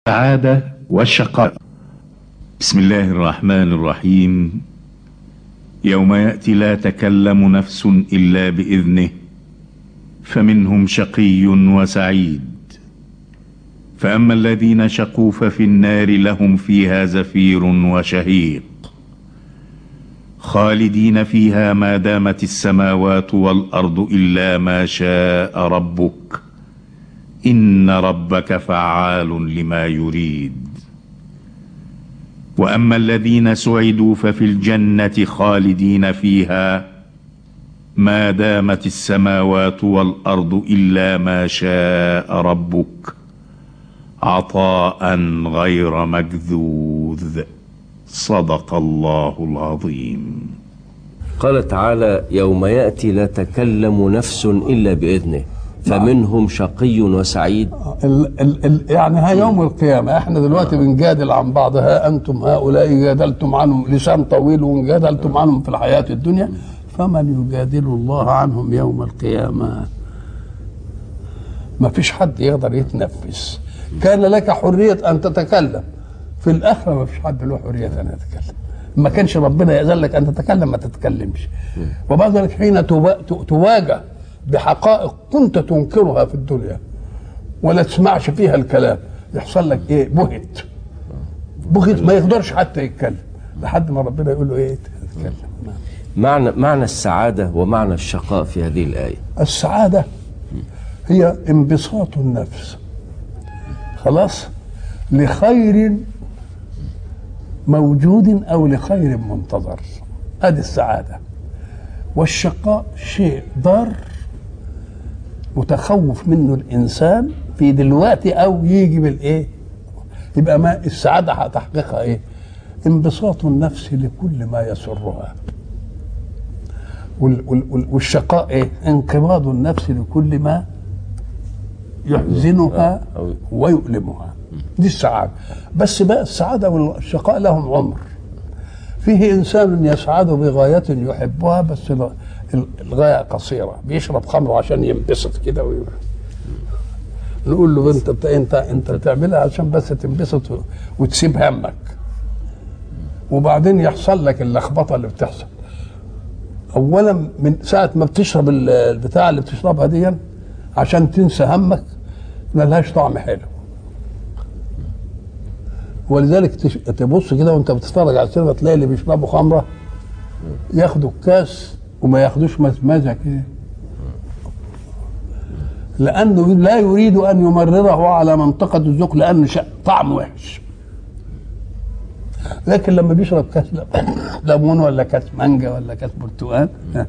السعادة والشقاء بسم الله الرحمن الرحيم يوم يأتي لا تكلم نفس إلا بإذنه فمنهم شقي وسعيد فأما الذين شقوا ففي النار لهم فيها زفير وشهيق خالدين فيها ما دامت السماوات والأرض إلا ما شاء ربك إن ربك فعال لما يريد وأما الذين سعدوا ففي الجنة خالدين فيها ما دامت السماوات والأرض إلا ما شاء ربك عطاء غير مجذوذ صدق الله العظيم قال تعالى يوم يأتي لا تكلم نفس إلا بإذنه فمنهم شقي وسعيد ال ال ال يعني ها يوم القيامة احنا دلوقتي بنجادل عن بعض ها أنتم هؤلاء جادلتم عنهم لسان طويل وجادلتم عنهم في الحياة الدنيا فمن يجادل الله عنهم يوم القيامة ما فيش حد يقدر يتنفس كان لك حرية أن تتكلم في الآخرة ما فيش حد له حرية أن يتكلم ما كانش ربنا يأذن لك أن تتكلم ما تتكلمش وبعد ذلك حين تواجه بحقائق كنت تنكرها في الدنيا ولا تسمعش فيها الكلام يحصل لك ايه بهت بهت ما يقدرش حتى يتكلم لحد ما ربنا يقول له ايه تتكلم معنى معنى السعادة ومعنى الشقاء في هذه الآية السعادة هي انبساط النفس خلاص لخير موجود او لخير منتظر هذه السعاده والشقاء شيء ضار متخوف منه الانسان في دلوقتي او يجي بالايه يبقى ما السعاده هتحققها ايه انبساط النفس لكل ما يسرها والشقاء ايه انقباض النفس لكل ما يحزنها ويؤلمها دي السعاده بس بقى السعاده والشقاء لهم عمر فيه انسان يسعد بغايه يحبها بس الغايه قصيره بيشرب خمر عشان ينبسط كده وي... نقول له انت بت... انت انت بتعملها عشان بس تنبسط وتسيب همك وبعدين يحصل لك اللخبطه اللي بتحصل اولا من ساعه ما بتشرب البتاع اللي بتشربها دي عشان تنسى همك ما لهاش طعم حلو ولذلك تبص كده وانت بتتفرج على السينما تلاقي اللي بيشربوا خمره ياخدوا الكاس وما ياخدوش مزمزه كده لانه لا يريد ان يمرره على منطقه الذوق لان طعم وحش لكن لما بيشرب كاس ليمون ولا كاس مانجا ولا كاس برتقال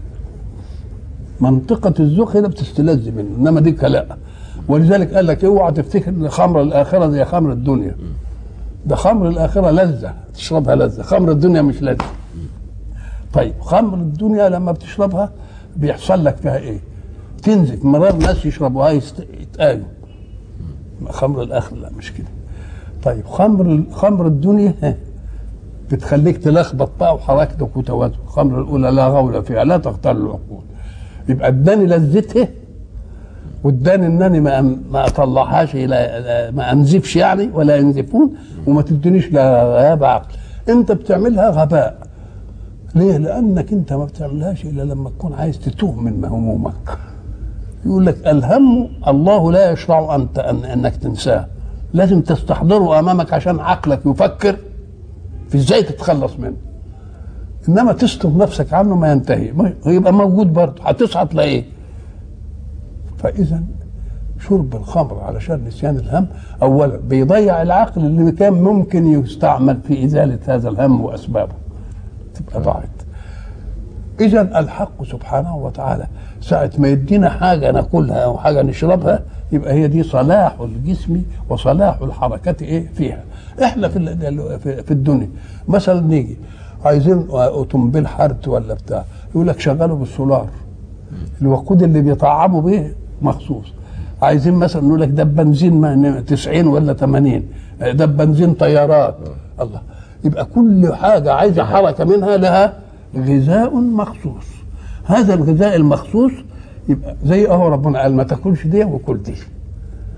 منطقة الذوق هنا بتستلذ منه انما دي لا ولذلك قال لك اوعى تفتكر ان خمر الاخره زي خمر الدنيا ده خمر الاخره لذه تشربها لذه خمر الدنيا مش لذه طيب خمر الدنيا لما بتشربها بيحصل لك فيها ايه تنزف مرار ناس يشربوها يتقايوا خمر الاخره لا مش كده طيب خمر خمر الدنيا بتخليك تلخبط بقى وحركتك وتوازن الخمر الاولى لا غول فيها لا تغتال العقول يبقى اداني لذتها واداني انني ما ما اطلعهاش الى ما انزفش يعني ولا ينزفون وما تدينيش لا غياب عقل انت بتعملها غباء ليه؟ لانك انت ما بتعملهاش الا لما تكون عايز تتوه من همومك يقول لك الهم الله لا يشرع انت أن انك تنساه لازم تستحضره امامك عشان عقلك يفكر في ازاي تتخلص منه انما تستر نفسك عنه ما ينتهي يبقى موجود برضه هتصحى تلاقيه فاذا شرب الخمر علشان نسيان الهم اولا بيضيع العقل اللي كان ممكن يستعمل في ازاله هذا الهم واسبابه تبقى ضاعت اذا الحق سبحانه وتعالى ساعه ما يدينا حاجه ناكلها او حاجه نشربها يبقى هي دي صلاح الجسم وصلاح الحركه ايه فيها احنا في في الدنيا مثلا نيجي عايزين اوتوموبيل حرت ولا بتاع يقول لك شغله بالسولار الوقود اللي بيطعموا بيه مخصوص عايزين مثلا نقول لك ده بنزين 90 ولا 80 ده بنزين طيارات الله يبقى كل حاجه عايزه حركه منها لها غذاء مخصوص هذا الغذاء المخصوص يبقى زي اهو ربنا قال ما تاكلش دي وكل دي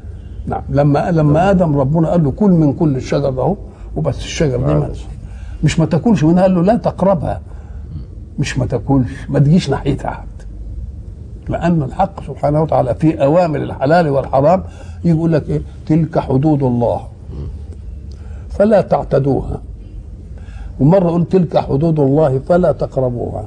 نعم لما لما ادم ربنا قال له كل من كل الشجر ده اهو وبس الشجر دي ما مش ما تاكلش منها قال له لا تقربها مش ما تاكلش ما تجيش ناحيتها حتى لان الحق سبحانه وتعالى في اوامر الحلال والحرام يقول لك ايه تلك حدود الله فلا تعتدوها ومره قلت تلك حدود الله فلا تقربوها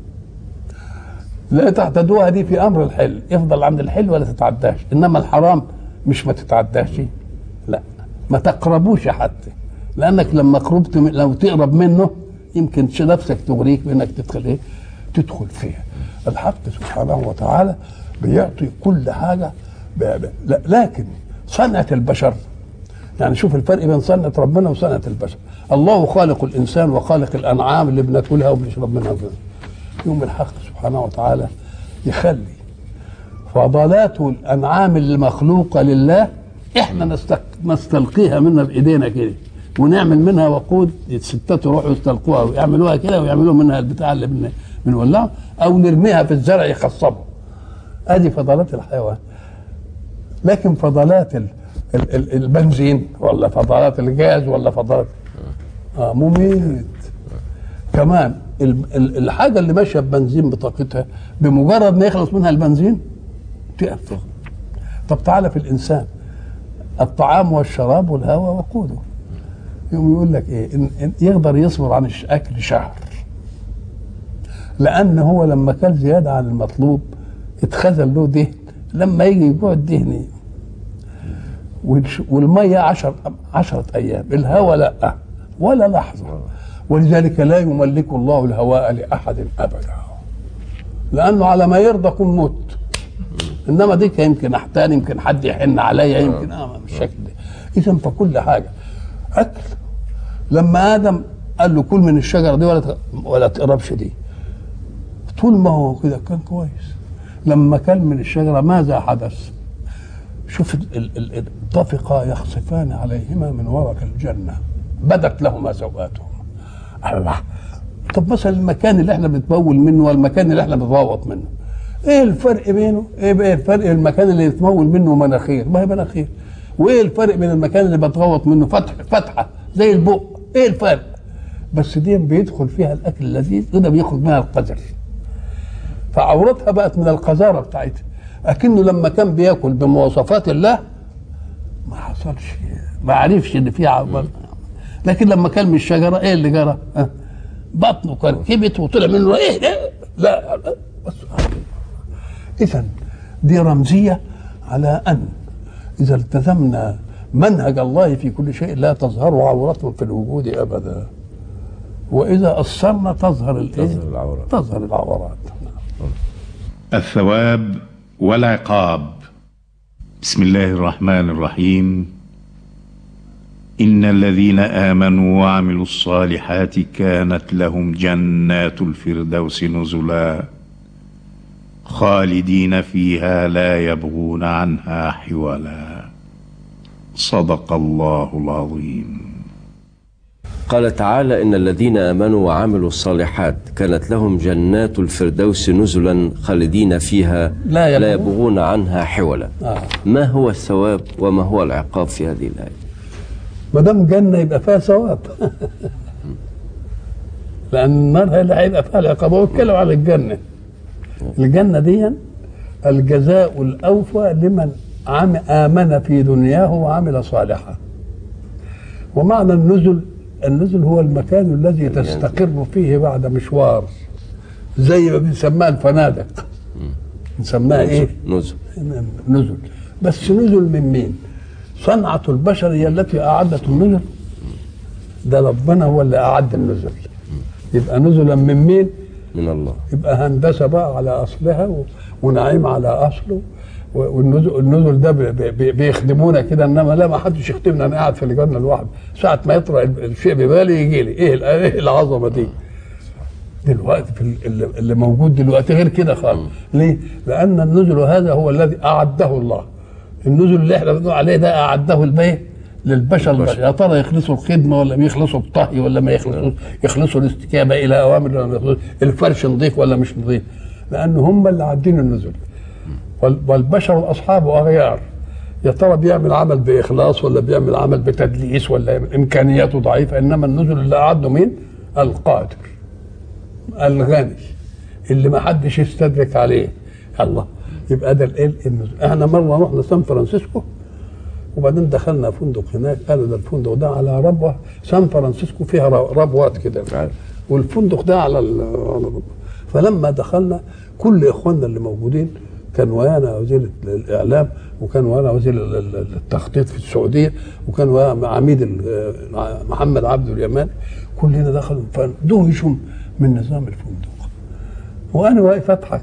لا تعتدوها دي في امر الحل يفضل عند الحل ولا تتعداش انما الحرام مش ما تتعداش لا ما تقربوش حتى لانك لما قربت من لو تقرب منه يمكن نفسك تغريك بانك تدخل ايه تدخل فيها الحق سبحانه وتعالى بيعطي كل حاجه ب... ب... لا- لكن صنعه البشر يعني شوف الفرق بين صنعه ربنا وصنعه البشر الله خالق الانسان وخالق الانعام اللي بناكلها وبنشرب منها وكده. يوم الحق سبحانه وتعالى يخلي فضلات الانعام المخلوقه لله احنا نستق... نستلقيها منا بايدينا كده ونعمل منها وقود الستات يروحوا يستلقوها ويعملوها كده ويعملوا منها البتاع اللي بن... بنولعه او نرميها في الزرع يخصبه ادي فضلات الحيوان لكن فضلات ال... ال... ال- البنزين ولا فضلات الغاز ولا فضلات اه مميت كمان ال- ال- الحاجه اللي ماشيه ببنزين بطاقتها بمجرد ما يخلص منها البنزين تقف طب تعالى في الانسان الطعام والشراب والهواء وقوده يوم يقول لك ايه إن إن يقدر يصبر عن الش- اكل شهر لان هو لما كل زياده عن المطلوب اتخزن له دهن لما يجي يجوع الدهن والش- والميه عشر عشرة ايام الهواء لا ولا لحظه ولذلك لا يملك الله الهواء لاحد ابدا لانه على ما يرضى كن مت انما ديك يمكن احتان يمكن حد يحن عليا يمكن اه بالشكل ده اذا فكل حاجه اكل لما ادم قال له كل من الشجره دي ولا ت- ولا تقربش دي طول ما هو كده كان كويس لما كل من الشجره ماذا حدث شوف ال- ال- ال- طفقا يخصفان عليهما من ورق الجنه بدت لهما سوآتهما الله طب مثلا المكان اللي احنا بنتبول منه والمكان اللي احنا بنتغوط منه ايه الفرق بينه؟ ايه بقى الفرق بين المكان اللي يتمول منه مناخير؟ ما هي مناخير وايه الفرق بين المكان اللي بتغوط منه فتح فتحه زي البق ايه الفرق؟ بس دي بيدخل فيها الاكل اللذيذ وده بيخرج منها القذر فعورتها بقت من القذاره بتاعتها اكنه لما كان بياكل بمواصفات الله ما حصلش ما عرفش ان فيها عور لكن لما كان من الشجره ايه اللي جرى؟ ها؟ بطنه كركبت وطلع منه ايه ده؟ لا لا، بس اذا دي رمزيه على ان اذا التزمنا منهج الله في كل شيء لا تظهر عورة في الوجود ابدا واذا قصرنا تظهر الايه؟ تظهر العورات. تظهر العورات الثواب والعقاب بسم الله الرحمن الرحيم ان الذين امنوا وعملوا الصالحات كانت لهم جنات الفردوس نزلا خالدين فيها لا يبغون عنها حولا صدق الله العظيم قال تعالى إن الذين آمنوا وعملوا الصالحات كانت لهم جنات الفردوس نزلا خالدين فيها لا يبغون- لا يبغون عنها حولا آه. ما هو الثواب وما هو العقاب في هذه الآية ما دام جنه يبقى فيها ثواب لان النار هي اللي هيبقى فيها العقاب هو اتكلم على الجنه الجنه دي الجزاء الاوفى لمن عم امن في دنياه وعمل صالحا ومعنى النزل النزل هو المكان الذي تستقر فيه بعد مشوار زي ما بنسميها الفنادق نسميها ايه؟ نزل نزل بس نزل من مين صنعة البشر هي التي أعدت النزل ده ربنا هو اللي أعد النزل يبقى نزلا من مين من الله يبقى هندسة بقى على أصلها و- ونعيم على أصله و- والنزل النزل ده بي- بي- بي- بيخدمونا كده انما لا ما حدش يخدمنا انا قاعد في الجنه لوحدي ساعه ما يطرا الشيء ببالي يجي لي ايه ال- ايه العظمه دي دلوقتي في ال- اللي- اللي موجود دلوقتي غير كده خالص ليه؟ لأن النزل هذا هو الذي أعده الله النزل اللي احنا بنقول عليه ده أعده البيه للبشر البشر. يا ترى يخلصوا الخدمة ولا بيخلصوا الطهي ولا ما يخلصوا يخلصوا الاستجابة إلى أوامر ولا ما يخلصوا الفرش نظيف ولا مش نظيف لأن هم اللي عادين النزل وال- والبشر أصحاب أغيار يا ترى بيعمل عمل باخلاص ولا بيعمل عمل بتدليس ولا امكانياته ضعيفه انما النزل اللي قعده مين؟ القادر الغني اللي ما حدش يستدرك عليه الله يبقى ده الايه النزول احنا مره رحنا سان فرانسيسكو وبعدين دخلنا فندق هناك قالوا ده الفندق ده على ربوه سان فرانسيسكو فيها ر- ربوات كده عارف. والفندق ده على ال- على الربوة. فلما دخلنا كل اخواننا اللي موجودين كان ويانا وزير الاعلام وكان ويانا وزير ال- ال- التخطيط في السعوديه وكان ويانا عميد ال- محمد عبد اليماني كلنا دخلوا فدهشوا من نظام الفندق وانا واقف اضحك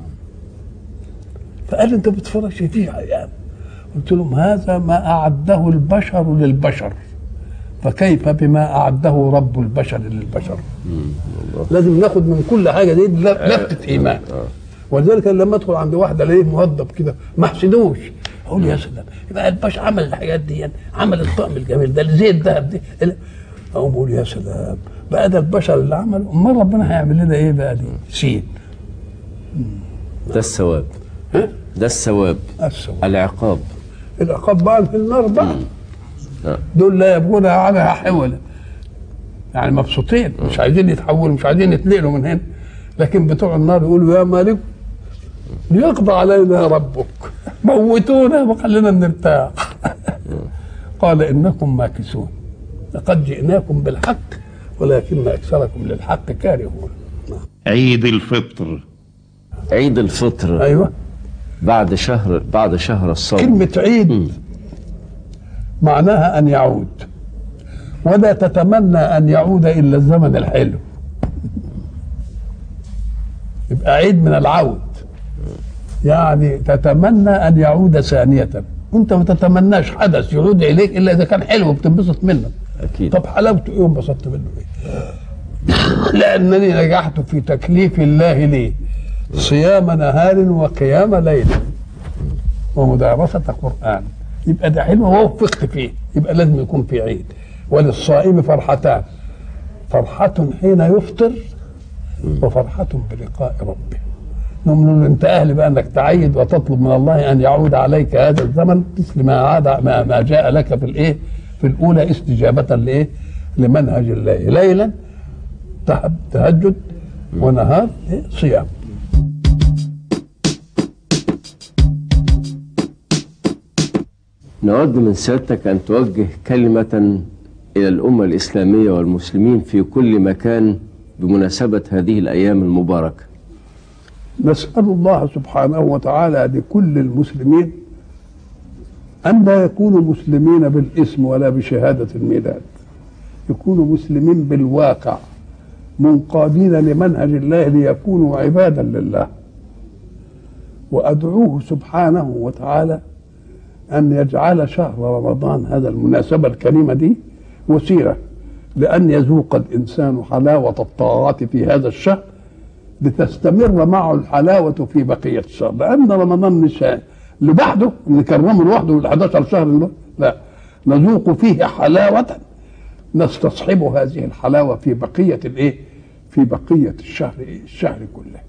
فقال لي انت بتتفرج فيه ايام قلت لهم هذا ما اعده البشر للبشر فكيف بما اعده رب البشر للبشر لازم ناخد من كل حاجه دي لفته ايمان ولذلك أنا لما ادخل عند واحده الاقيه مهضب كده ما احسدوش اقول يا سلام يبقى الباشا عمل الحاجات دي عمل الطقم الجميل ده زي الذهب دي اقوم بقول يا سلام بقى ده البشر اللي عمله امال ربنا هيعمل لنا ايه بقى دي سين ده الثواب ها ده الثواب السوء العقاب العقاب بقى في النار بقى نعم. دول لا يبغون عنها حولا يعني مبسوطين مش عايزين يتحولوا مش عايزين يتنقلوا من هنا لكن بتوع النار يقولوا يا مالك ليقضى علينا ربك موتونا وخلينا نرتاح قال انكم ماكثون لقد جئناكم بالحق ولكن اكثركم للحق كارهون عيد الفطر عيد الفطر ايوه بعد شهر بعد شهر الصوم كلمة عيد معناها أن يعود ولا تتمنى أن يعود إلا الزمن الحلو يبقى عيد من العود يعني تتمنى أن يعود ثانية أنت ما تتمناش حدث يعود إليك إلا إذا كان حلو بتنبسط منه اكيد طب حلاوته إيه وانبسطت منه إيه لأنني نجحت في تكليف الله لي صيام نهار وقيام ليل ومدارسة قرآن يبقى ده حلو ووفقت فيه يبقى لازم يكون في عيد وللصائم فرحتان فرحة حين يفطر وفرحة بلقاء ربه نقول له انت اهل بقى انك تعيد وتطلب من الله ان يعود عليك هذا الزمن مثل ما عاد ما, ما جاء لك في الايه في الاولى استجابة لايه لمنهج الله ليلا تهب- تهجد ونهار إيه؟ صيام نود من سيادتك أن توجه كلمة إلى الأمة الإسلامية والمسلمين في كل مكان بمناسبة هذه الأيام المباركة نسأل الله سبحانه وتعالى لكل المسلمين أن لا يكونوا مسلمين بالاسم ولا بشهادة الميلاد يكونوا مسلمين بالواقع منقادين لمنهج الله ليكونوا عبادا لله وأدعوه سبحانه وتعالى أن يجعل شهر رمضان هذا المناسبة الكريمة دي وسيلة لأن يذوق الإنسان حلاوة الطاعات في هذا الشهر لتستمر معه الحلاوة في بقية الشهر لأن رمضان مش لوحده نكرمه لوحده ال 11 شهر دول لا نذوق فيه حلاوة نستصحب هذه الحلاوة في بقية الإيه؟ في بقية الشهر الشهر كله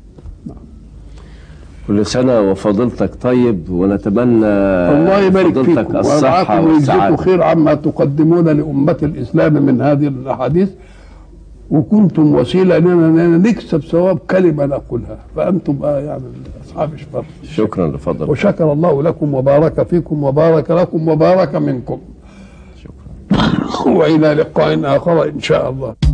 كل سنة وفضيلتك طيب ونتمنى الله يبارك فضيلتك فيكم الصحة ويرعاكم ويجزيكم والسعادة خير عما تقدمون لأمة الإسلام من هذه الأحاديث وكنتم وسيلة لنا نكسب ثواب كلمة نقولها فأنتم بقى يعني أصحاب الشرف شكرا لفضلك وشكر الله لكم وبارك فيكم وبارك لكم وبارك منكم شكرا وإلى لقاء آخر إن شاء الله